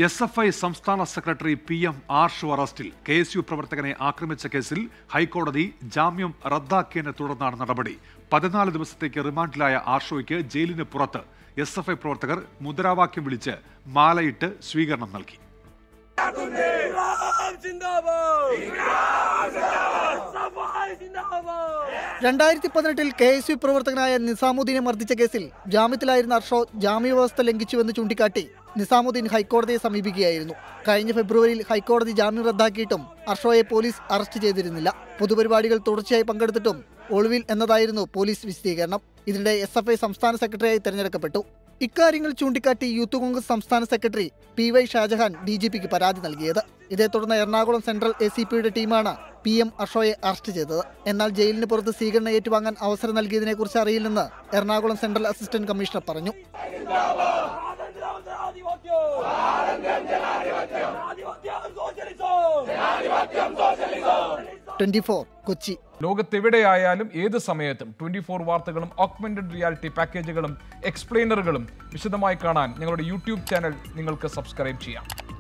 S F I സംസ്ഥാന secretary P M Arsho അറസ്റ്റിൽ K S U പ്രവർത്തകനെ ആക്രമിച്ച കേസിൽ ഹൈക്കോടതി ജാമ്യം റദ്ദാക്കിയതിനെ തുടർന്നാണ് നടപടി പതിനാല് ദിവസത്തേക്ക് റിമാൻഡിലായ ആർഷോയ്ക്ക് ജയിലിന് പുറത്ത് എസ് എഫ് ഐ പ്രവർത്തകർ മുദ്രാവാക്യം വിളിച്ച് മാലയിട്ട് സ്വീകരണം നൽകി രണ്ടായിരത്തി പതിനെട്ടിൽ കെ എസ് യു പ്രവർത്തകനായ നിസാമുദ്ദീനെ മർദ്ദിച്ച കേസിൽ ജാമ്യത്തിലായിരുന്ന അർഷോ ജാമ്യവ്യവസ്ഥ ലംഘിച്ചുവെന്ന് ചൂണ്ടിക്കാട്ടി നിസാമുദ്ദീൻ ഹൈക്കോടതിയെ സമീപിക്കുകയായിരുന്നു കഴിഞ്ഞ ഫെബ്രുവരിയിൽ ഹൈക്കോടതി ജാമ്യം റദ്ദാക്കിയിട്ടും അർഷോയെ പോലീസ് അറസ്റ്റ് ചെയ്തിരുന്നില്ല പൊതുപരിപാടികൾ തുടർച്ചയായി പങ്കെടുത്തിട്ടും ഒളിവിൽ എന്നതായിരുന്നു പോലീസ് വിശദീകരണം ഇതിനിടെ എസ് എഫ് ഐ സംസ്ഥാന സെക്രട്ടറിയായി തെരഞ്ഞെടുക്കപ്പെട്ടു ഇക്കാര്യങ്ങൾ ചൂണ്ടിക്കാട്ടി യൂത്ത് കോൺഗ്രസ് സംസ്ഥാന secretary P Y Shajahan D G പിക്ക് പരാതി നൽകിയത് ഇതേ തുടർന്ന് എറണാകുളം സെൻട്രൽ എ സി പിയുടെ ടീമാണ് പി എം അഷോയെ അറസ്റ്റ് ചെയ്തത് എന്നാൽ ജയിലിന് പുറത്ത് സ്വീകരണം ഏറ്റുവാങ്ങാൻ അവസരം നൽകിയതിനെക്കുറിച്ച് അറിയില്ലെന്ന് എറണാകുളം സെൻട്രൽ അസിസ്റ്റന്റ് കമ്മീഷണർ പറഞ്ഞു ട്വന്റി ഫോർ കൊച്ചി ലോകത്തെവിടെയായാലും ഏത് സമയത്തും ട്വന്റി ഫോർ വാർത്തകളും ഓഗ്മെന്റഡ് റിയാലിറ്റി പാക്കേജുകളും എക്സ്പ്ലെയിനറുകളും വിശദമായി കാണാൻ ഞങ്ങളുടെ യൂട്യൂബ് ചാനൽ നിങ്ങൾക്ക് സബ്സ്ക്രൈബ് ചെയ്യാം